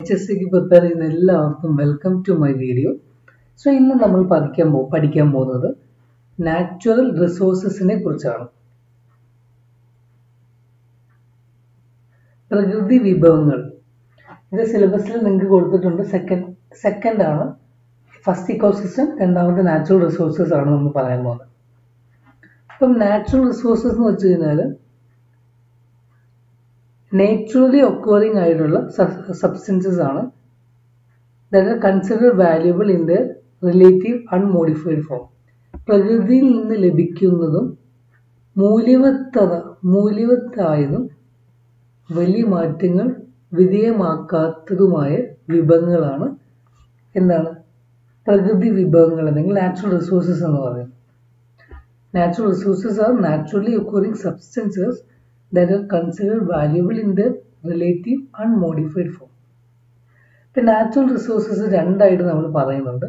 H S സിക്ക് prepare ചെയ്യുന്ന എല്ലാവർക്കും welcome to my video so ഇന്ന് നമ്മൾ പഠിക്കാൻ പോ പഠിക്കാൻ പോകുന്നത് നാച്ചുറൽ റിസോഴ്സസിനെ കുറിച്ചാണ് പ്രകൃതി വിഭവങ്ങൾ ഇത് സിലബസിൽ നിങ്ങൾക്ക് കൊടുത്തിട്ടുണ്ട് സെക്കൻഡ് സെക്കൻഡ് ആണ് ഫസ്റ്റ് ഇക്കോസിസ്റ്റം രണ്ടാമത്തെ നാച്ചുറൽ റിസോഴ്സസ് ആണ് നമ്മൾ പറയാൻ പോകുന്നത് അപ്പം നാച്ചുറൽ റിസോഴ്സസ് എന്ന് വെച്ച് കഴിഞ്ഞാൽ നേച്ചുറലി ഒക്കോറിംഗ് ആയിട്ടുള്ള സബ്സ്റ്റൻസസ് ആണ് that are considered valuable in the relative unmodified form പ്രകൃതിയിൽ നിന്ന് ലഭിക്കുന്നതും മൂല്യവത്തത മൂല്യവത്തായതും വലിയ മാറ്റങ്ങൾ വിധേയമാക്കാത്തതുമായ വിഭവങ്ങളാണ് എന്താണ് പ്രകൃതി വിഭവങ്ങൾ അല്ലെങ്കിൽ നാച്ചുറൽ റിസോഴ്സസ് എന്ന് പറയുന്നത് natural resources are naturally occurring substances that are considered valuable in their relative unmodified form. ഇപ്പം നാച്ചുറൽ റിസോഴ്സസ് രണ്ടായിട്ട് നമ്മൾ പറയുന്നുണ്ട്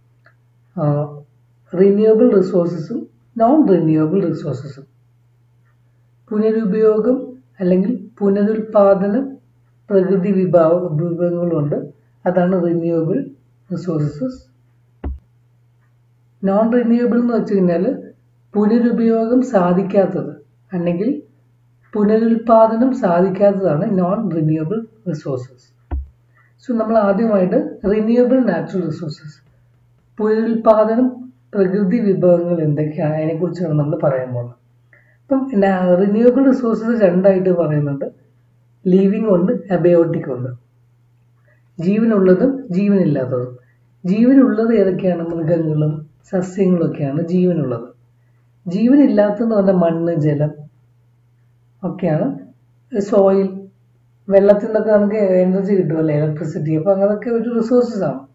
റിന്യൂവബിൾ റിസോഴ്സസും നോൺ റിന്യൂവബിൾ റിസോഴ്സസും പുനരുപയോഗം അല്ലെങ്കിൽ പുനരുൽപാദനം പ്രകൃതി വിഭാവ വിഭവങ്ങളുണ്ട് അതാണ് റിന്യൂവബിൾ റിസോഴ്സസ് നോൺ റിന്യൂവബിൾ എന്ന് വെച്ച് കഴിഞ്ഞാൽ പുനരുപയോഗം സാധിക്കാത്തത് അല്ലെങ്കിൽ പുനരുൽപാദനം സാധിക്കാത്തതാണ് നോൺ റിന്യൂവബിൾ റിസോഴ്സസ് സോ നമ്മൾ ആദ്യമായിട്ട് റിന്യൂവബിൾ നാച്ചുറൽ റിസോഴ്സസ് പുനരുൽപാദനം പ്രകൃതി വിഭവങ്ങൾ എന്തൊക്കെയാണ് അതിനെക്കുറിച്ചാണ് നമ്മൾ പറയാൻ പോകുന്നത് അപ്പം റിന്യൂവബിൾ റിസോഴ്സസ് രണ്ടായിട്ട് പറയുന്നുണ്ട് ലീവിങ് ഉണ്ട് അബയോട്ടിക് ഉണ്ട് ജീവനുള്ളതും ജീവനില്ലാത്തതും ജീവനുള്ളത് ഏതൊക്കെയാണ് മൃഗങ്ങളും സസ്യങ്ങളും ഒക്കെയാണ് ജീവനുള്ളത് ജീവനില്ലാത്തതെന്ന് പറഞ്ഞാൽ മണ്ണ് ജലം ഒക്കെയാണ് സോയിൽ വെള്ളത്തിൽ നിന്നൊക്കെ നമുക്ക് എനർജി കിട്ടുമല്ലേ ഇലക്ട്രിസിറ്റി അപ്പോൾ അങ്ങനെയൊക്കെ ഒരു റിസോഴ്സസ് ആണ്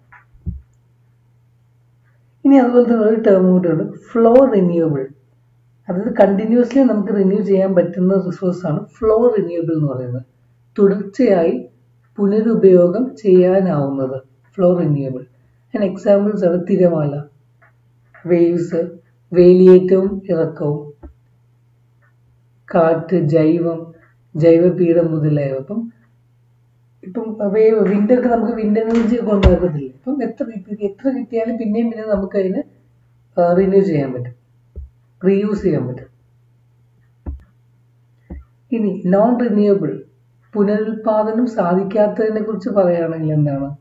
ഇനി അതുപോലെ തന്നെ ഒരു ടേം കൂടിയുണ്ട് ഫ്ലോ റിന്യൂവബിൾ അതായത് കണ്ടിന്യൂസ്ലി നമുക്ക് റിന്യൂ ചെയ്യാൻ പറ്റുന്ന റിസോഴ്സ് ആണ് ഫ്ലോ റിന്യൂവബിൾ എന്ന് പറയുന്നത് തുടർച്ചയായി പുനരുപയോഗം ചെയ്യാനാവുന്നത് ഫ്ലോ റിന്യൂവബിൾ അതിന് എക്സാമ്പിൾസ് ആണ് തിരമാല വേവ്സ് വേലിയേറ്റവും ഇറക്കവും കാറ്റ് ജൈവം ജൈവപീഠം മുതലായവ അപ്പം ഇപ്പം വേവ് വിൻഡൊക്കെ നമുക്ക് വിൻഡ് എനർജി ഒക്കെ ഉണ്ടാക്കത്തില്ലേ അപ്പം എത്ര എത്ര കിട്ടിയാലും പിന്നെയും പിന്നെ നമുക്ക് അതിന് റിന്യൂ ചെയ്യാൻ പറ്റും റീയൂസ് ചെയ്യാൻ പറ്റും ഇനി നോൺ റിന്യൂവബിൾ പുനരുൽപാദനം സാധിക്കാത്തതിനെ കുറിച്ച് പറയുകയാണെങ്കിൽ എന്താണ്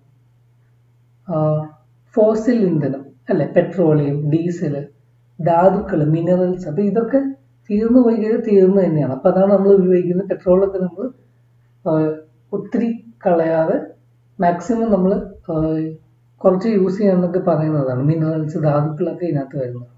ഫോസിൽ ഇന്ധനം അല്ലെ പെട്രോളിയം ഡീസല് ധാതുക്കൾ മിനറൽസ് അപ്പൊ ഇതൊക്കെ തീർന്നു പോയി കഴിഞ്ഞാൽ തീർന്നു തന്നെയാണ് അപ്പം അതാണ് നമ്മൾ ഉപയോഗിക്കുന്ന പെട്രോളൊക്കെ നമ്മൾ ഒത്തിരി കളയാതെ മാക്സിമം നമ്മൾ കുറച്ച് യൂസ് ചെയ്യാന്നൊക്കെ പറയുന്നതാണ് മിനറൽസ് ധാതുക്കളൊക്കെ ഇതിനകത്ത് വരുന്നത്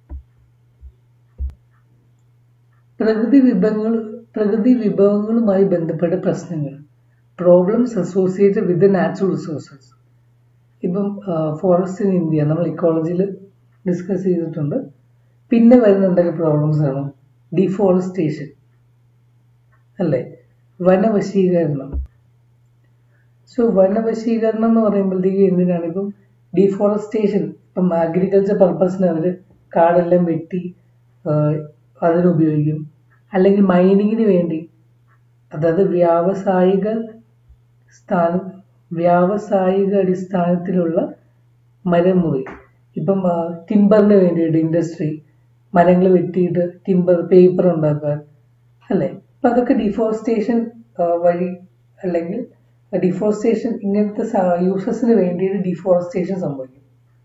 പ്രകൃതി വിഭവങ്ങൾ പ്രകൃതി വിഭവങ്ങളുമായി ബന്ധപ്പെട്ട പ്രശ്നങ്ങൾ problems associated with natural resources ഇപ്പം ഫോറസ്റ്റ് ഇൻ ഇന്ത്യ നമ്മൾ ഇക്കോളജിയിൽ ഡിസ്കസ് ചെയ്തിട്ടുണ്ട് പിന്നെ വരുന്ന എന്തൊക്കെ പ്രോബ്ലംസ് ആണ് ഡിഫോറസ്റ്റേഷൻ അല്ലേ വനവശീകരണം സോ വനവശീകരണം എന്ന് പറയുമ്പോഴത്തേക്ക് എന്തിനാണ് ഇപ്പം ഡിഫോറസ്റ്റേഷൻ ഇപ്പം അഗ്രികൾച്ചർ പർപ്പസിന് അവർ കാടെല്ലാം വെട്ടി അതിനുപയോഗിക്കും അല്ലെങ്കിൽ മൈനിങ്ങിന് വേണ്ടി അതായത് വ്യാവസായിക സ്ഥാന വ്യാവസായിക അടിസ്ഥാനത്തിലുള്ള മരം മുറി ഇപ്പം ടിമ്പറിന് വേണ്ടിയിട്ട് ഇൻഡസ്ട്രി മരങ്ങൾ വെട്ടിയിട്ട് ടിമ്പർ പേപ്പർ ഉണ്ടാക്കാൻ അല്ലേ അപ്പം അതൊക്കെ ഡിഫോറസ്റ്റേഷൻ വഴി അല്ലെങ്കിൽ ഡിഫോറസ്റ്റേഷൻ ഇങ്ങനത്തെ യൂസസിന് വേണ്ടിയിട്ട് ഡിഫോറസ്റ്റേഷൻ സംഭവിക്കും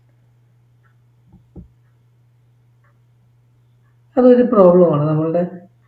അതൊരു പ്രോബ്ലമാണ് നമ്മളുടെ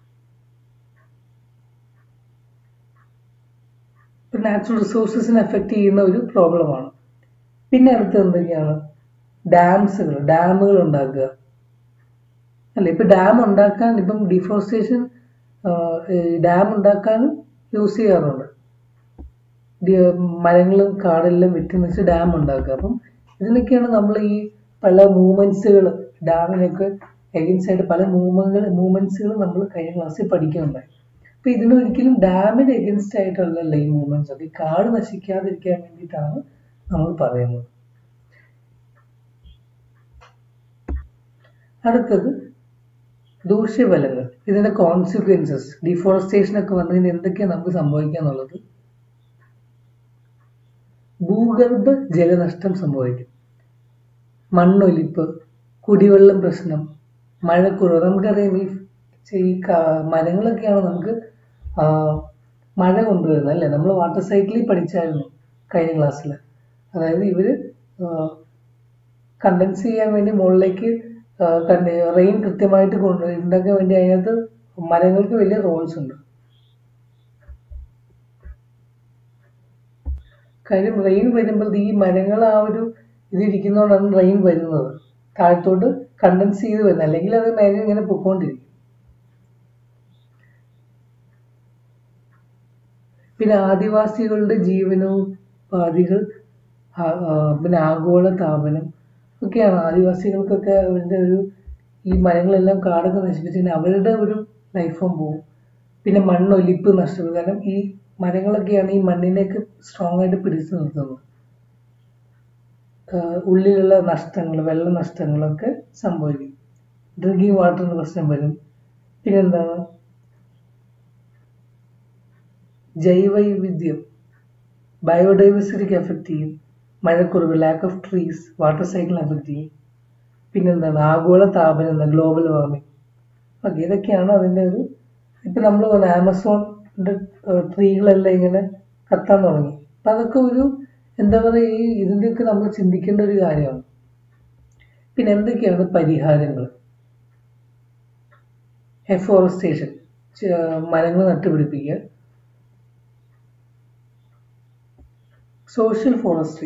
നാച്ചുറൽ റിസോഴ്സസിനെ എഫക്റ്റ് ചെയ്യുന്ന ഒരു പ്രോബ്ലമാണ് പിന്നെ അടുത്ത് എന്തൊക്കെയാണ് ഡാംസുകൾ ഡാമുകൾ ഉണ്ടാക്കുക അല്ല ഇപ്പൊ ഡാം ഉണ്ടാക്കാൻ ഇപ്പം ഡിഫോറസ്റ്റേഷൻ ഡാം ഉണ്ടാക്കാനും യൂസ് ചെയ്യാറുണ്ട് മരങ്ങളും കാടെല്ലാം വെട്ടി വെച്ച് ഡാം ഉണ്ടാക്കുക അപ്പം ഇതിനൊക്കെയാണ് നമ്മൾ ഈ പല മൂവ്മെന്റ്സുകൾ ഡാമിനൊക്കെ എഗൻസ്റ്റ് ആയിട്ട് പല മൂവ്മെന്റുകൾ മൂവ്മെന്റ്സുകൾ നമ്മൾ കഴിഞ്ഞ ക്ലാസ്സിൽ പഠിക്കുന്നുണ്ടായി അപ്പൊ ഇതിനൊരിക്കലും ഡാമിന് എഗൻസ്റ്റ് ആയിട്ടുള്ളല്ല ഈ മൂവ്മെന്റ്സ് ഒക്കെ കാട് നശിക്കാതിരിക്കാൻ വേണ്ടിയിട്ടാണ് നമ്മൾ പറയുന്നത് അടുത്തത് ദൂഷ്യഫലങ്ങൾ ഇതിന്റെ കോൺസിക്വൻസസ് ഡിഫോറസ്റ്റേഷൻ ഒക്കെ വന്നതിന് എന്തൊക്കെയാണ് നമുക്ക് സംഭവിക്കുക എന്നുള്ളത് ഭൂഗർഭ ജലനഷ്ടം സംഭവിക്കും മണ്ണൊലിപ്പ് കുടിവെള്ളം പ്രശ്നം മഴക്കുറവ് നമുക്കറിയാം ഈ ഈ കാ- മരങ്ങളൊക്കെയാണ് നമുക്ക് ആ, മഴ കൊണ്ടുവരുന്നത് അല്ലേ നമ്മൾ വാട്ടർ സൈക്കിളിൽ പഠിച്ചായിരുന്നു കഴിഞ്ഞ ക്ലാസ്സിൽ അതായത് ഇവര് കണ്ടൻസ് ചെയ്യാൻ വേണ്ടി മുകളിലേക്ക് റെയിൻ കൃത്യമായിട്ട് കൊണ്ട് ഉണ്ടാക്കാൻ വേണ്ടി അതിനകത്ത് മരങ്ങൾക്ക് വലിയ റോൾസ് ഉണ്ട് കാര്യം റെയിൻ വരുമ്പോൾ ഈ മരങ്ങൾ ആ ഒരു ഇതിരിക്കുന്നതുകൊണ്ടാണ് റെയിൻ വരുന്നത് താഴത്തോട്ട് കണ്ടൻസ് ചെയ്ത് വരുന്നത് അല്ലെങ്കിൽ അത് മേഘം ഇങ്ങനെ പൊക്കോണ്ടിരിക്കും പിന്നെ ആദിവാസികളുടെ ജീവനോപാധികൾ ആ- ആ, പിന്നെ ആഗോള താപനം ഒക്കെയാണ് ആദിവാസികൾക്കൊക്കെ അവരുടെ ഒരു ഈ മരങ്ങളെല്ലാം കാടൊക്കെ നശിപ്പിച്ചു അവരുടെ ഒരു ലൈഫ് ഫോം പോകും പിന്നെ മണ്ണൊലിപ്പ് നഷ്ടപ്പെടും കാരണം ഈ മരങ്ങളൊക്കെയാണ് ഈ മണ്ണിനെയൊക്കെ സ്ട്രോങ് ആയിട്ട് പിടിച്ചു നിർത്തുന്നത് ആഹ് ഉള്ളിലുള്ള നഷ്ടങ്ങൾ വെള്ള നഷ്ടങ്ങളൊക്കെ സംഭവിക്കും ഡ്രിങ്കിങ് വാട്ടറിന് പ്രശ്നം വരും പിന്നെന്താണ് ജൈവവൈവിധ്യം ബയോഡൈവേഴ്സിറ്റിക്ക് എഫക്റ്റ് ചെയ്യും മഴക്കുറവ് lack of trees water cycle effect ചെയ്യും പിന്നെന്താണ് ആഗോള താപനം ഗ്ലോബൽ വാർമിംഗ് ഓക്കെ ഇതൊക്കെയാണ് അതിൻ്റെ ഒരു ഇപ്പം നമ്മൾ പറഞ്ഞ ആമസോണിൻ്റെ ട്രീകളെല്ലാം ഇങ്ങനെ കത്താൻ തുടങ്ങി അപ്പം അതൊക്കെ ഒരു എന്താ പറയുക ഈ ഇതിൻ്റെയൊക്കെ നമ്മൾ ചിന്തിക്കേണ്ട ഒരു കാര്യമാണ് പിന്നെ എന്തൊക്കെയാണ് പരിഹാരങ്ങൾ എഫോറസ്റ്റേഷൻ മരങ്ങൾ നട്ടുപിടിപ്പിക്കുക സോഷ്യൽ ഫോറസ്ട്രി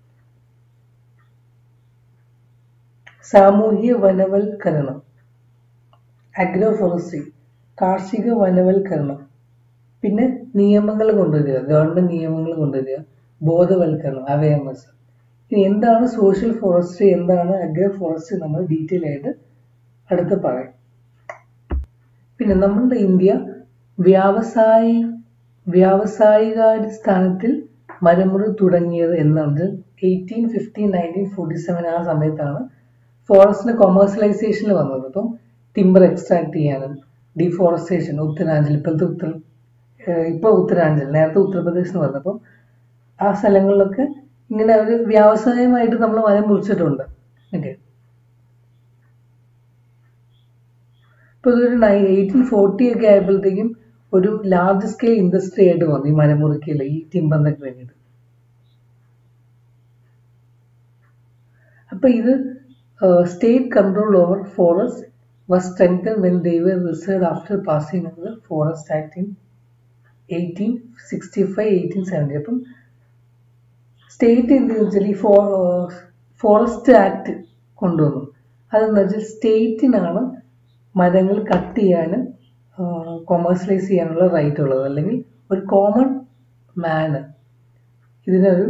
സാമൂഹ്യ വനവൽക്കരണം അഗ്രോ ഫോറസ്ട്രി കാർഷിക വനവൽക്കരണം പിന്നെ നിയമങ്ങൾ കൊണ്ടുവരിക ഗവൺമെന്റ് നിയമങ്ങൾ കൊണ്ടുവരിക ബോധവൽക്കരണം അവയർനെസ് ഇനി എന്താണ് സോഷ്യൽ ഫോറസ്ട്രി എന്താണ് അഗ്രോ ഫോറസ്ട്രി നമ്മൾ ഡീറ്റെയിൽ ആയിട്ട് അടുത്ത് പറയാം പിന്നെ നമ്മളുടെ ഇന്ത്യ വ്യാവസായി വ്യാവസായികാടിസ്ഥാനത്തിൽ മരമുറി തുടങ്ങിയത് എന്നാണ് eighteen fifteen nineteen forty seven ആ സമയത്താണ് ഫോറസ്റ്റിന് കൊമേഴ്സ്യലൈസേഷനിൽ വന്നത് അപ്പം ടിമ്പർ എക്സ്ട്രാക്ട് ചെയ്യാനും ഡിഫോറസ്റ്റേഷൻ ഉത്തരാഞ്ചൽ ഇപ്പോഴത്തെ ഉത്തര ഏഹ് ഇപ്പൊ ഉത്തരാഞ്ചൽ നേരത്തെ ഉത്തർപ്രദേശിൽ നിന്ന് വന്നപ്പം ആ സ്ഥലങ്ങളിലൊക്കെ ഇങ്ങനെ ഒരു വ്യാവസായമായിട്ട് നമ്മൾ മരം മുറിച്ചിട്ടുണ്ട് ഓക്കെ ഇപ്പൊ ഇതൊരു എയ്റ്റീൻ ഫോർട്ടി ഒക്കെ ആയപ്പോഴത്തേക്കും ഒരു ലാർജ് സ്കെയിൽ ഇൻഡസ്ട്രി ആയിട്ട് വന്നു ഈ മരമുറിക്കൽ ഈ ടിമ്പറിനൊക്കെ വേണ്ടിയിട്ട് അപ്പൊ ഇത് state control over forest was strengthened when they were reserved after passing of the Forest Act in 1865-1870 അപ്പം സ്റ്റേറ്റ് എന്ത് വെച്ചാൽ ഈ ഫോ ഫോറസ്റ്റ് ആക്ട് കൊണ്ടുവന്നു അതെന്ന് വെച്ചാൽ സ്റ്റേറ്റിനാണ് മരങ്ങൾ കട്ട് ചെയ്യാനും കൊമേഴ്സ്യലൈസ് ചെയ്യാനുള്ള റൈറ്റ് ഉള്ളത് അല്ലെങ്കിൽ ഒരു കോമൺ മാന് ഇതിനൊരു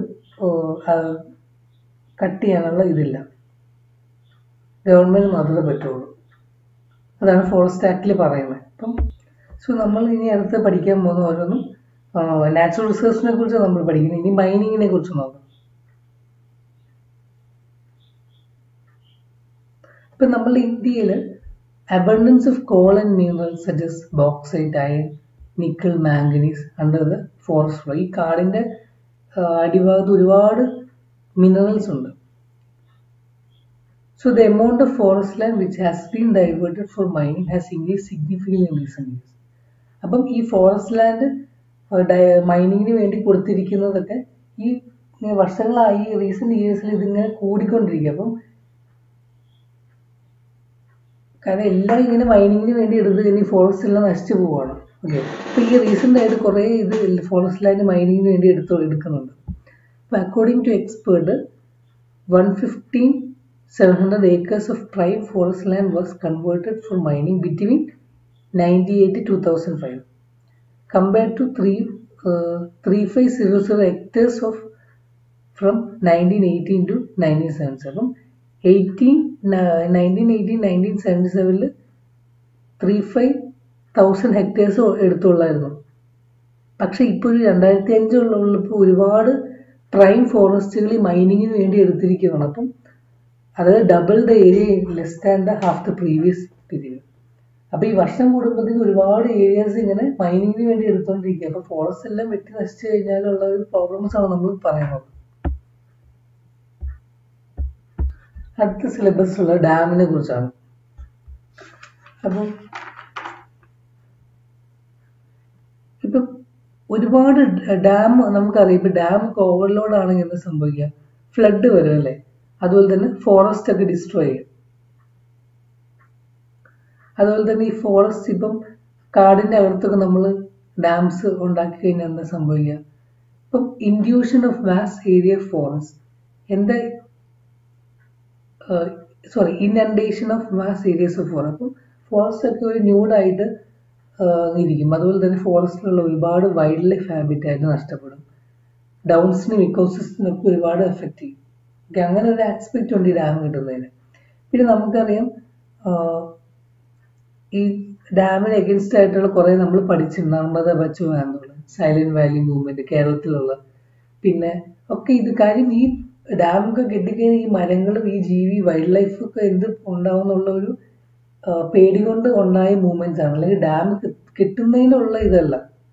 കട്ട് ചെയ്യാനുള്ള ഇതില്ല ഗവൺമെന്റ് മാത്രമേ പറ്റുള്ളൂ അതാണ് ഫോറസ്റ്റ് ആക്ടിൽ പറയുന്നത് അപ്പം സോ നമ്മൾ ഇനി അടുത്ത് പഠിക്കാൻ പോകുന്ന ഓരോന്നും നാച്ചുറൽ റിസോഴ്സിനെ കുറിച്ച് നമ്മൾ പഠിക്കുന്നത് ഇനി മൈനിങ്ങിനെ കുറിച്ച് നോക്കാം ഇപ്പൊ നമ്മൾ ഇന്ത്യയിൽ abundance of coal and minerals such as bauxite, iron, nickel, manganese under the forest floor. ഈ കാടിന്റെ അടിഭാഗത്ത് ഒരുപാട് മിനറൽസ് ഉണ്ട് So the amount of forest land which has been diverted for mining has increased significantly in recent years. അപ്പം ഈ forest land മൈനിങ്ങിന് വേണ്ടി കൊടുത്തിരിക്കുന്നതൊക്കെ ഈ ഇങ്ങനെ വർഷങ്ങളായി റീസെന്റ് ഇയേഴ്സിൽ ഇതിങ്ങനെ കൂടിക്കൊണ്ടിരിക്കുക അപ്പം കാരണം എല്ലാം ഇങ്ങനെ മൈനിങ്ങിന് വേണ്ടി എടുത്ത് കഴിഞ്ഞ് ഫോറസ്റ്റ് എല്ലാം നശിച്ചു പോവാണ് ഓക്കെ അപ്പൊ ഈ റീസെന്റ് ആയിട്ട് കുറെ ഇത് ഫോറസ്റ്റ് ലാൻഡ് മൈനിങ്ങിന് വേണ്ടി എടുത്ത് എടുക്കുന്നുണ്ട് അപ്പൊ according to expert one fifteen 700 acres of prime forest land was converted for mining between 98 to 2005 compared to 3 uh, 3500 hectares of from 1918 to 1977 18 1918 1977 three five thousand hectares എടുത്തുള്ളായിരുന്നു പക്ഷെ ഇപ്പോൾ ഒരു രണ്ടായിരത്തി അഞ്ചുള്ളപ്പോൾ ഒരുപാട് പ്രൈം ഫോറസ്റ്റുകൾ ഈ മൈനിങ്ങിന് വേണ്ടി എടുത്തിരിക്കുകയാണ് അപ്പം അതായത് double the area less than the half the previous period അപ്പൊ ഈ വർഷം കൂടുമ്പോഴത്തേക്ക് ഒരുപാട് ഏരിയാസ് ഇങ്ങനെ മൈനിങ്ങിന് വേണ്ടി എടുത്തോണ്ടിരിക്കുക അപ്പൊ ഫോറസ്റ്റ് എല്ലാം വെട്ടി നശിച്ചു കഴിഞ്ഞാലുള്ള ഒരു പ്രോബ്ലംസ് ആണ് നമ്മൾ പറയുന്നത് അടുത്ത സിലബസിലുള്ള ഡാമിനെ കുറിച്ചാണ് അപ്പം ഇപ്പം ഒരുപാട് ഡാം നമുക്കറിയാം ഇപ്പൊ ഡാം ഒക്കെ ഓവർലോഡ് ആണെങ്കിൽ എന്താ സംഭവിക്കുക ഫ്ലഡ് വരും അല്ലേ അതുപോലെ തന്നെ ഫോറസ്റ്റ് ഒക്കെ ഡിസ്ട്രോയ് ചെയ്യും അതുപോലെ തന്നെ ഈ ഫോറസ്റ്റ് ഇപ്പം കാടിന്റെ അകത്തൊക്കെ നമ്മൾ ഡാംസ് ഉണ്ടാക്കി കഴിഞ്ഞാൽ എന്താ സംഭവിക്കുക ഇപ്പം induction of vast area forest എന്താ sorry inundation of vast areas of forest അപ്പം ഫോറസ്റ്റ് ഒക്കെ ഒരു ന്യൂഡായിട്ട് ഇരിക്കും അതുപോലെ തന്നെ ഫോറസ്റ്റിലുള്ള ഒരുപാട് വൈൽഡ് ലൈഫ് ഹാബിറ്റായിട്ട് നഷ്ടപ്പെടും ഡൗൺസിനും ഇക്കോസിസ്റ്റിനൊക്കെ ഒരുപാട് എഫക്റ്റ് ചെയ്യും ഓക്കെ അങ്ങനെ ഒരു ആസ്പെക്റ്റ് ഉണ്ട് ഈ ഡാം കിട്ടുന്നതിന് പിന്നെ നമുക്കറിയാം ഈ ഡാമിന് എഗൻസ്റ്റ് ആയിട്ടുള്ള കുറെ നമ്മൾ പഠിച്ചിട്ടുണ്ട് നർമ്മദ ബച്ചു ആന്തോളൻ സൈലന്റ് വാലി മൂവ്മെന്റ് കേരളത്തിലുള്ള പിന്നെ ഒക്കെ ഇത് കാര്യം ഈ ഡാമൊക്കെ കെട്ടിക്കഴിഞ്ഞാൽ ഈ മരങ്ങളും ഈ ജീവി വൈൽഡ് ലൈഫ് ഒക്കെ എന്ത് ഉണ്ടാവും എന്നുള്ള ഒരു പേടി കൊണ്ട് ഉണ്ടായ മൂവ്മെന്റ്സ് ആണ് അല്ലെങ്കിൽ ഡാം കിട്ടുന്നതിനുള്ള ഇതല്ല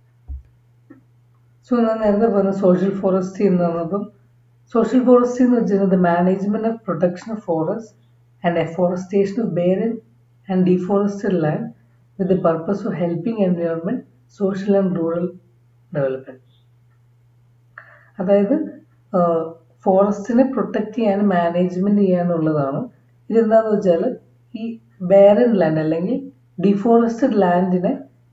സോ ഞാൻ നേരത്തെ പറഞ്ഞ സോഷ്യൽ ഫോറസ്ട്രി എന്ന് പറഞ്ഞപ്പം സോഷ്യൽ ഫോറസ്ട്രി എന്ന് വെച്ചാൽ the management of protection of forest and afforestation of barren and deforested land with the purpose of helping environment social and rural development അതായത് ഫോറസ്റ്റിനെ പ്രൊട്ടക്ട് ചെയ്യാനും മാനേജ്മെന്റ് ചെയ്യാനുള്ളതാണ് ഇതെന്താന്ന് വെച്ചാൽ ഈ ബാരൻ ലാൻഡ് അല്ലെങ്കിൽ ഡിഫോറസ്റ്റഡ് ലാൻഡിനെ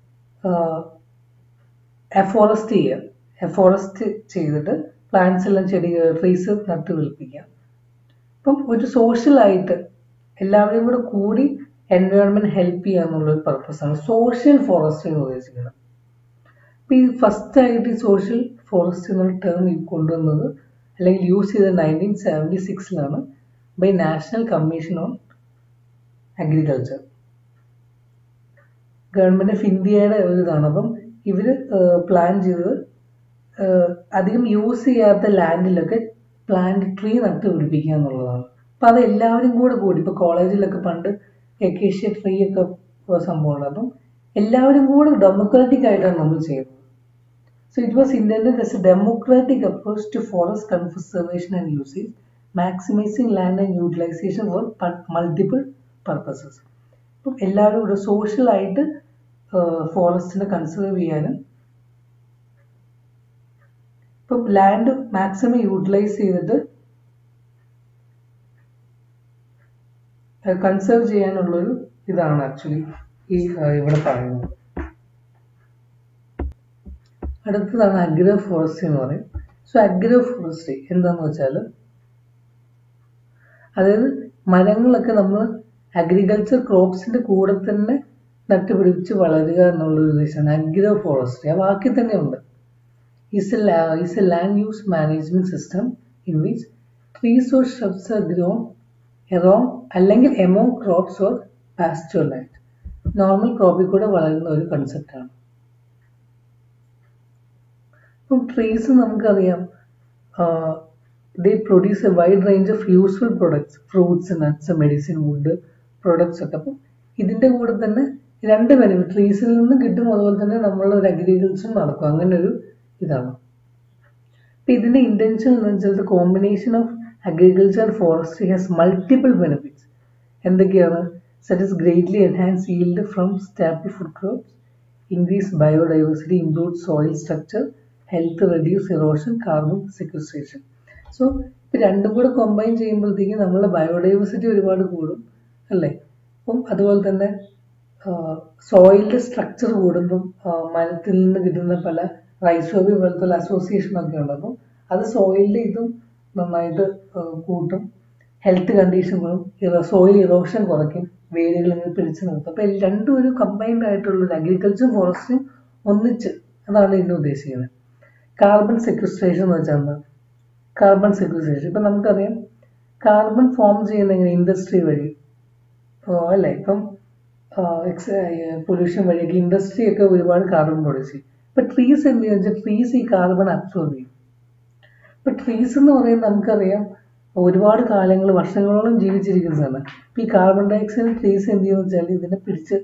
എഫോറസ്റ്റ് ചെയ്യുക എഫോറസ്റ്റ് ചെയ്തിട്ട് പ്ലാന്റ്സ് എല്ലാം ചെടി ട്രീസ് നട്ട് പിടിപ്പിക്കുക അപ്പം ഒരു സോഷ്യലായിട്ട് എല്ലാവരും കൂടെ കൂടി എൻവയോൺമെന്റ് ഹെൽപ്പ് ചെയ്യുക എന്നുള്ളൊരു പർപ്പസാണ് സോഷ്യൽ ഫോറസ്റ്റ് എന്ന് ഉദ്ദേശിക്കുന്നത് അപ്പം ഈ ഫസ്റ്റ് ആയിട്ട് ഈ സോഷ്യൽ ഫോറസ്റ്റ് എന്നുള്ള ടേം കൊണ്ടുവന്നത് അല്ലെങ്കിൽ യൂസ് ചെയ്തത് നയൻറ്റീൻ സെവൻറ്റി സിക്സിലാണ് by national commission on agriculture government of ഇന്ത്യയുടെ ഒരു ഇതാണ് അപ്പം ഇവര് പ്ലാൻ ചെയ്തത് അധികം യൂസ് ചെയ്യാത്ത ലാൻഡിലൊക്കെ പ്ലാന്റ് ട്രീ നട്ട് പിടിപ്പിക്കുക എന്നുള്ളതാണ് അപ്പൊ അത് എല്ലാവരും കൂടെ കൂടി ഇപ്പൊ കോളേജിലൊക്കെ പണ്ട് എക്കേഷ്യ ട്രീ ഒക്കെ സംഭവമാണ് അപ്പം എല്ലാവരും കൂടെ ഡെമോക്രാറ്റിക് ആയിട്ടാണ് നമ്മൾ ചെയ്യുന്നത് so it was intended as a democratic approach to forest conservation and usage maximising land and utilisation for multiple purposes ഇപ്പം എല്ലാവരും കൂടെ സോഷ്യലായിട്ട് ഫോറസ്റ്റിനെ കൺസേർവ് ചെയ്യാനും ഇപ്പം ലാൻഡ് മാക്സിമം യൂട്ടിലൈസ് ചെയ്തിട്ട് കൺസേർവ് ചെയ്യാനുള്ളൊരു ഇതാണ് ആക്ച്വലി ഈ ഇവിടെ പറയുന്നത് അടുത്തതാണ് അഗ്രോ ഫോറസ്ട്രി എന്ന് പറയും സോ അഗ്രോ ഫോറസ്ട്രി എന്താന്ന് വെച്ചാൽ അതായത് മരങ്ങളൊക്കെ നമ്മൾ അഗ്രികൾച്ചർ ക്രോപ്സിന്റെ കൂടെ തന്നെ നട്ടുപിടിപ്പിച്ച് വളരുക എന്നുള്ളൊരു ഉദ്ദേശമാണ് അഗ്രോ ഫോറസ്ട്രി ആ വാക്കിൽ തന്നെ ഉണ്ട് is a is a land use management system in which trees or shrubs are grown എറോങ് അല്ലെങ്കിൽ among crops or pasture land normal ക്രോപ്പിൽ കൂടെ വളരുന്ന ഒരു കൺസെപ്റ്റാണ് ഇപ്പം ട്രീസ് നമുക്കറിയാം they produce a wide range of useful products fruits nuts medicine wood products ഒക്കെ അപ്പം ഇതിന്റെ കൂടെ തന്നെ രണ്ട് ബെനിഫിറ്റ് ട്രീസിൽ നിന്ന് കിട്ടും അതുപോലെ തന്നെ നമ്മൾ ഒരു അഗ്രികൾച്ചർ നടക്കും അങ്ങനെ ഒരു ഇതാണ് അപ്പൊ ഇതിന്റെ ഇന്റൻഷൻ എന്ന് വെച്ചാൽ combination of agriculture forestry has multiple benefits എന്തൊക്കെയാണ് such as greatly enhance yield from staple food crops increase biodiversity improve soil structure health reduce erosion carbon sequestration so ഇപ്പം രണ്ടും കൂടെ കമ്പൈൻ ചെയ്യുമ്പോഴത്തേക്കും നമ്മളെ ബയോഡൈവേഴ്സിറ്റി ഒരുപാട് കൂടും അല്ലേ അപ്പം അതുപോലെ തന്നെ സോയിലിന്റെ സ്ട്രക്ചർ കൂടുമ്പം മരത്തിൽ നിന്ന് കിട്ടുന്ന പല റൈസോബി പോലത്തെ അസോസിയേഷൻ ഒക്കെ ഉണ്ട് അപ്പം അത് സോയിലിന്റെ ഇതും നന്നായിട്ട് കൂട്ടും ഹെൽത്ത് കണ്ടീഷനുകളും സോയിൽ ഇറോഷൻ കുറയ്ക്കും വേരുകൾ ഇങ്ങനെ പിടിച്ചു നിർത്തും അപ്പം രണ്ടും ഒരു കമ്പൈൻഡ് ആയിട്ടുള്ള ഒരു അഗ്രികൾച്ചർ ഫോറസ്റ്റും ഒന്നിച്ച് അതാണ് ഇതിനെ ഉദ്ദേശിക്കുന്നത് കാർബൺ സെക്വസ്ട്രേഷൻ എന്ന് വെച്ചാൽ എന്താ കാർബൺ സെക്വസ്ട്രേഷൻ ഇപ്പം നമുക്കറിയാം കാർബൺ ഫോം ചെയ്യുന്ന എങ്ങനെ ഇൻഡസ്ട്രി വഴി അല്ലേ ഇപ്പം പൊല്യൂഷൻ വഴിയൊക്കെ ഇൻഡസ്ട്രി ഒക്കെ ഒരുപാട് കാർബൺ പ്രൊഡ്യൂസ് ചെയ്യും ഇപ്പൊ ട്രീസ് എന്ത് വെച്ചാൽ ട്രീസ് ഈ കാർബൺ അബ്സോർബ് ചെയ്യും ഇപ്പൊ ട്രീസ് എന്ന് പറയുന്നത് നമുക്കറിയാം ഒരുപാട് കാലങ്ങൾ വർഷങ്ങളോളം ജീവിച്ചിരിക്കുന്നതാണ് ഇപ്പൊ ഈ കാർബൺ ഡയോക്സൈഡ് ട്രീസ് എന്ത് ചെയ്യുന്ന വെച്ചാൽ ഇതിനെ പിടിച്ച്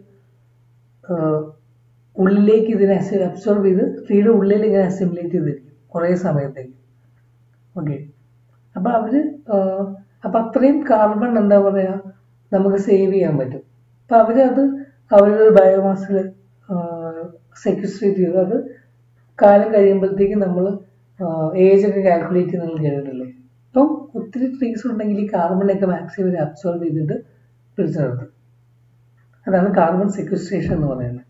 ഉള്ളിലേക്ക് ഇതിനെ അബ്സോർബ് ചെയ്ത് ട്രീയുടെ ഉള്ളിൽ ഇങ്ങനെ അസിമുലേറ്റ് ചെയ്തിരിക്കും കുറേ സമയത്തേക്ക് ഓക്കെ അപ്പൊ അവര് അപ്പൊ അത്രയും കാർബൺ എന്താ പറയാ നമുക്ക് സേവ് ചെയ്യാൻ പറ്റും അപ്പൊ അവരത് അവരുടെ ബയോമാസിൽ സെക്യൂസ്ട്രേറ്റ് ചെയ്ത് അത് കാലം കഴിയുമ്പോഴത്തേക്ക് നമ്മൾ ഏജ് ഒക്കെ കാൽക്കുലേറ്റ് ചെയ്യുന്നത് കേട്ടിട്ടില്ലേ അപ്പം ഒത്തിരി ട്രീസ് ഉണ്ടെങ്കിൽ ഈ കാർബണൊക്കെ മാക്സിമം അബ്സോർബ് ചെയ്തിട്ട് പിടിച്ചു നിർത്തും അതാണ് കാർബൺ സെക്യൂസ്ട്രേഷൻ എന്ന് പറയുന്നത്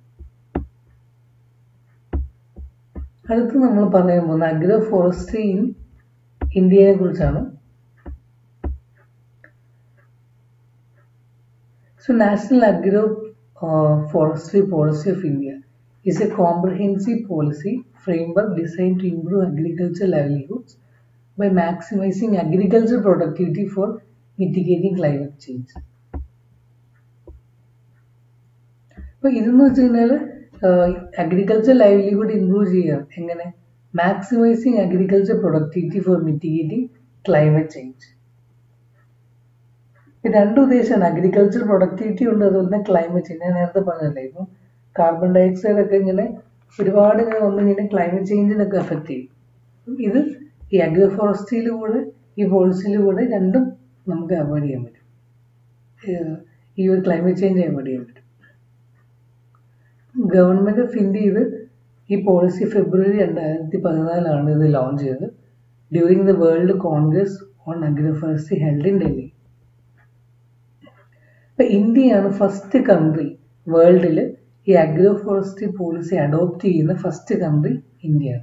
അടുത്ത് നമ്മൾ പറയാൻ പോകുന്ന അഗ്രോ ഫോറസ്ട്രി ഇൻ ഇന്ത്യയെ കുറിച്ചാണ് So National Agro uh, Forestry Policy of India is a comprehensive policy framework designed to improve agricultural livelihoods by maximizing agricultural productivity for mitigating climate change. അപ്പോൾ ഇതെന്ന് വെച്ച് കഴിഞ്ഞാൽ അഗ്രികൾച്ചർ ലൈവ്ലിഹുഡ് ഇംപ്രൂവ് ചെയ്യുക എങ്ങനെ maximising agriculture productivity for mitigating climate change രണ്ട് ഉദ്ദേശമാണ് agriculture productivity ഉണ്ട് അതുപോലെ തന്നെ ക്ലൈമറ്റ് ചേഞ്ച് ഞാൻ നേരത്തെ പറഞ്ഞല്ലേ ഇപ്പം കാർബൺ ഡൈ ഓക്സൈഡ് ഒക്കെ ഇങ്ങനെ ഒരുപാട് ഇങ്ങനെ വന്ന് ഇങ്ങനെ ക്ലൈമറ്റ് ചേഞ്ചിനൊക്കെ എഫക്റ്റ് ചെയ്യും ഇത് ഈ അഗ്രോ ഫോറസ്ട്രിയിലൂടെ ഈ പോളിസിയിലൂടെ രണ്ടും നമുക്ക് അവോയ്ഡ് ചെയ്യാൻ പറ്റും ഈ ഒരു ക്ലൈമറ്റ് ചേഞ്ച് അവോയ്ഡ് ചെയ്യാൻ പറ്റും ഗവൺമെന്റ് ഓഫ് ഇന്ത്യ ഇത് ഈ പോളിസി ഫെബ്രുവരി രണ്ടായിരത്തി പതിനാലാണ് ഇത് ലോഞ്ച് ചെയ്തത് during the world congress on agro forestry held in Delhi ഇപ്പൊ ഇന്ത്യയാണ് ഫസ്റ്റ് കൺട്രി വേൾഡിൽ ഈ അഗ്രോ ഫോറസ്ട്രി പോളിസി അഡോപ്റ്റ് ചെയ്യുന്ന ഫസ്റ്റ് കൺട്രി ഇന്ത്യയാണ്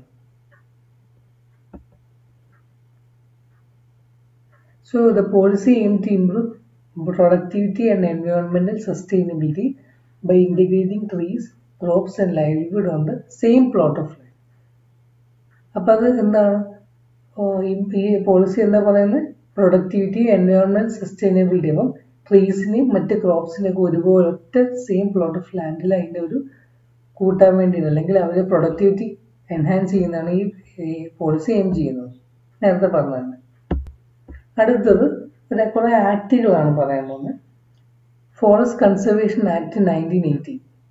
so the policy aim to improve productivity and എൻവയോൺമെന്റൽ sustainability by integrating trees, crops and livelihood on the same plot of land. അപ്പം അത് എന്താണ് ഈ പോളിസി എന്താ പറയുന്നത് പ്രൊഡക്ടിവിറ്റി എൻവയോൺമെന്റ് സസ്റ്റൈനബിലിറ്റി അപ്പം ട്രീസിനെയും മറ്റ് ക്രോപ്സിനെയൊക്കെ ഒരുപോലെ ഒറ്റ സെയിം പ്ലോട്ട് ഓഫ് ലാൻഡിൽ അതിൻ്റെ ഒരു കൂട്ടാൻ വേണ്ടിയിട്ട് അല്ലെങ്കിൽ അവരുടെ പ്രൊഡക്ടിവിറ്റി എൻഹാൻസ് ചെയ്യുന്നതാണ് ഈ പോളിസി എയിം ചെയ്യുന്നത് നേരത്തെ പറഞ്ഞതാണ് അടുത്തത് പിന്നെ കുറേ ആക്റ്റുകളാണ് പറയാൻ പോകുന്നത് Forest Conservation Act 1980.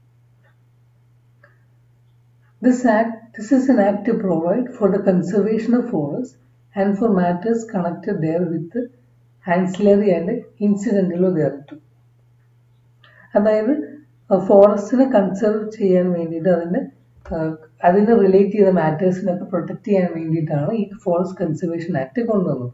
This act, this is an act to provide for the conservation of forests and for matters connected there with the ancillary and incidental thereto. അതായത് ഫോറസ്റ്റിനെ കൺസർവ് ചെയ്യാൻ വേണ്ടിയിട്ട് അതിൻ്റെ അതിന് റിലേറ്റ് ചെയ്ത മാറ്റേഴ്സിനൊക്കെ പ്രൊട്ടക്ട് ചെയ്യാൻ വേണ്ടിയിട്ടാണ് ഈ ഫോറസ്റ്റ് കൺസർവേഷൻ ആക്ട് കൊണ്ടുവന്നത്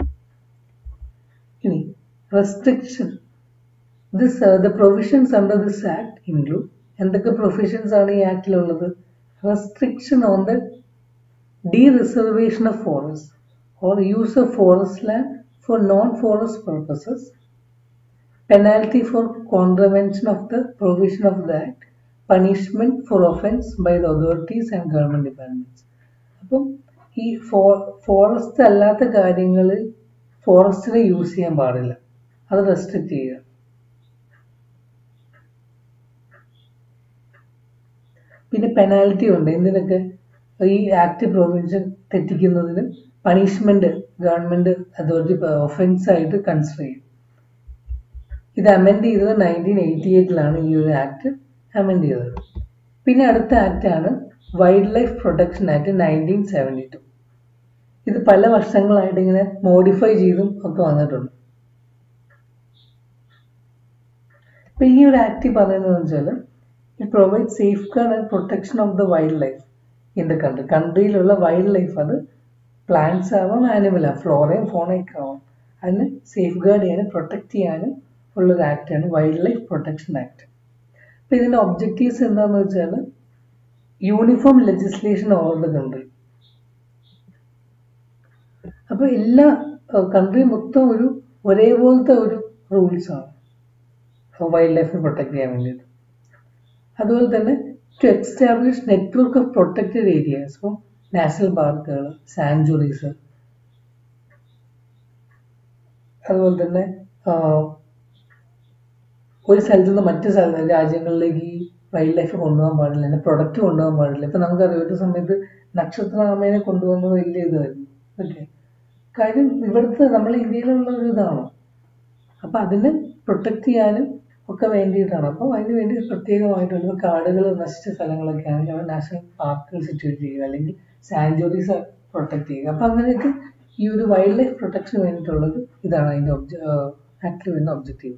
ഇനി restriction this uh, the provisions under this act include എന്തൊക്കെ പ്രൊവിഷൻസ് ആണ് ഈ ആക്ടിലുള്ളത് restriction on the dereservation of forest or use of forest land for non forest purposes penalty for contravention of the provision of the act punishment for offence by the authorities and government departments അപ്പം ഈ ഫോ forest അല്ലാത്ത കാര്യങ്ങളിൽ ഫോറസ്റ്റിനെ use ചെയ്യാൻ പാടില്ല അത് restrict ചെയ്യുക പിന്നെ പെനാൽറ്റി ഉണ്ട് എന്തിനൊക്കെ ഈ ആക്ട് പ്രൊവിഷൻ തെറ്റിക്കുന്നതിന് പണിഷ്മെന്റ് ഗവൺമെന്റ് അതോറിറ്റി ഒഫൻസ് ആയിട്ട് കൺസിഡർ ചെയ്യും ഇത് അമെൻഡ് ചെയ്തത് നയൻറ്റീൻ എയ്റ്റി എയ്റ്റിലാണ് ഈ ഒരു ആക്ട് അമെൻഡ് ചെയ്തത് പിന്നെ അടുത്ത ആക്ട് ആണ് wildlife protection act nineteen seventy two ഇത് പല വർഷങ്ങളായിട്ട് ഇങ്ങനെ മോഡിഫൈ ചെയ്തും ഒക്കെ വന്നിട്ടുണ്ട് ഇപ്പൊ ഈ ഒരു ആക്ട് പറയുന്നത് വെച്ചാൽ it provide safeguard and protection of the wildlife in the country കൺട്രിയിലുള്ള വൈൽഡ് ലൈഫ് അത് പ്ലാന്റ്സ് ആവാം ആനിമൽ ആവാം ഫ്ലോറയും ഫോണയൊക്കെ ആവാം അതിന് സേഫ് ഗാർഡ് ചെയ്യാനും പ്രൊട്ടക്ട് ചെയ്യാനും ഉള്ളൊരു ആക്റ്റാണ് വൈൽഡ് ലൈഫ് പ്രൊട്ടക്ഷൻ ആക്ട് അപ്പം ഇതിൻ്റെ ഒബ്ജക്റ്റീവ്സ് എന്താണെന്ന് വെച്ചാൽ uniform legislation over the country അപ്പോൾ എല്ലാ കൺട്രി മൊത്തം ഒരു ഒരേപോലത്തെ ഒരു റൂൾസ് ആണ് വൈൽഡ് ലൈഫിനെ പ്രൊട്ടക്ട് ചെയ്യാൻ വേണ്ടിയിട്ട് അതുപോലെ തന്നെ to establish network of protected areas ഇപ്പോൾ നാഷണൽ പാർക്കുകൾ സാഞ്ചുറീസ് അതുപോലെ തന്നെ ഒരു സ്ഥലത്ത് നിന്ന് മറ്റു സ്ഥല രാജ്യങ്ങളിലേക്ക് ഈ വൈൽഡ് ലൈഫ് കൊണ്ടുപോകാൻ പാടില്ല അതിന്റെ പ്രൊഡക്റ്റ് കൊണ്ടുപോകാൻ പാടില്ല ഇപ്പൊ നമുക്കറിയാം ഒരു സമയത്ത് നക്ഷത്രാമേനെ കൊണ്ടുവന്നത് വലിയ ഇതായിരുന്നു ഓക്കെ കാര്യം ഇവിടുത്തെ നമ്മൾ ഇന്ത്യയിലുള്ള ഒരു ഇതാണ് അപ്പൊ അതിനെ പ്രൊട്ടക്ട് ചെയ്യാനും ഒക്കെ വേണ്ടിയിട്ടാണ് അപ്പം അതിന് വേണ്ടി പ്രത്യേകമായിട്ടുള്ള കാടുകൾ നശിച്ച സ്ഥലങ്ങളൊക്കെ ആണെങ്കിൽ അവിടെ നാഷണൽ പാർക്കുകൾ സിറ്റുവേറ്റ് ചെയ്യുക അല്ലെങ്കിൽ സാഞ്ചുറീസ് പ്രൊട്ടക്ട് ചെയ്യുക അപ്പം അങ്ങനെയൊക്കെ ഈ ഒരു വൈൽഡ് ലൈഫ് പ്രൊട്ടക്ഷന് വേണ്ടിയിട്ടുള്ളത് ഇതാണ് അതിൻ്റെ ഒബ്ജ ആക്ടിൽ വരുന്ന ഒബ്ജക്റ്റീവ്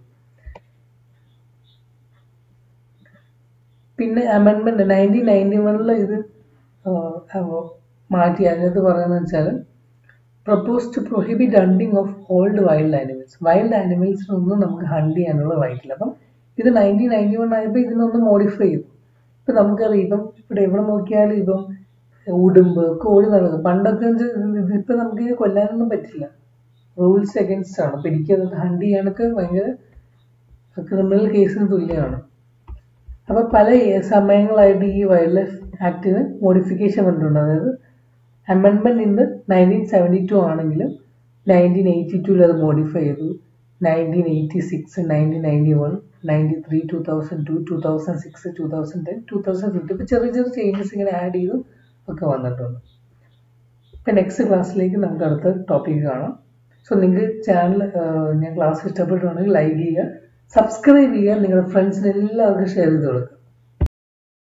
പിന്നെ അമെൻമെന്റ് നയൻറ്റീൻ നയൻറ്റി വണ്ണിൽ ഇത് മാറ്റി അതിനകത്ത് പറയുന്നത് വെച്ചാൽ propose to prohibit hunting of old wild animals wild ആനിമൽസിനൊന്നും നമുക്ക് ഹണ്ട് ചെയ്യാനുള്ള റൈറ്റ് ഇല്ല അപ്പം ഇത് നയൻറ്റീൻ നയൻറ്റി വൺ ആയപ്പോൾ ഇതിനൊന്ന് മോഡിഫൈ ചെയ്തു ഇപ്പം നമുക്കറിയാം ഇപ്പം ഇവിടെ എവിടെ നോക്കിയാലും ഇപ്പം ഉടുമ്പ് ഒക്കെ ഓടി നടക്കും പണ്ടൊക്കെ ഇതിപ്പോൾ നമുക്ക് ഇത് കൊല്ലാനൊന്നും പറ്റില്ല റൂൾസ് അഗൻസ്റ്റ് ആണ് പിടിക്കുന്നത് ഹണ്ട് ചെയ്യാനൊക്കെ ഭയങ്കര ക്രിമിനൽ കേസിന് തുല്യമാണ് അപ്പോൾ പല സമയങ്ങളായിട്ട് ഈ വൈൽഡ് ലൈഫ് ആക്ടിന് മോഡിഫിക്കേഷൻ വന്നിട്ടുണ്ട് അതായത് അമെൻമെന്റ് ഇന്ന് നയൻറ്റീൻ സെവൻറ്റി ടു ആണെങ്കിലും നയൻറ്റീൻ എയ്റ്റി ടുവിൽ അത് മോഡിഫൈ ചെയ്തു nineteen eighty six nineteen ninety one ninety three two thousand two two thousand six two thousand ten two thousand fifty ഇപ്പോൾ ചെറിയ ചെറിയ ചേഞ്ചസ് ഇങ്ങനെ ആഡ് ചെയ്തു ഒക്കെ വന്നിട്ടുണ്ട് ഇപ്പം നെക്സ്റ്റ് ക്ലാസ്സിലേക്ക് നമുക്ക് അടുത്ത ടോപ്പിക്ക് കാണാം സോ നിങ്ങൾക്ക് ചാനൽ ഞാൻ ക്ലാസ് ഇഷ്ടപ്പെട്ടുണ്ടെങ്കിൽ ലൈക്ക് ചെയ്യുക സബ്സ്ക്രൈബ് ചെയ്യുക നിങ്ങളുടെ ഫ്രണ്ട്സിന് എല്ലാവർക്കും ഷെയർ ചെയ്ത് കൊടുക്കുക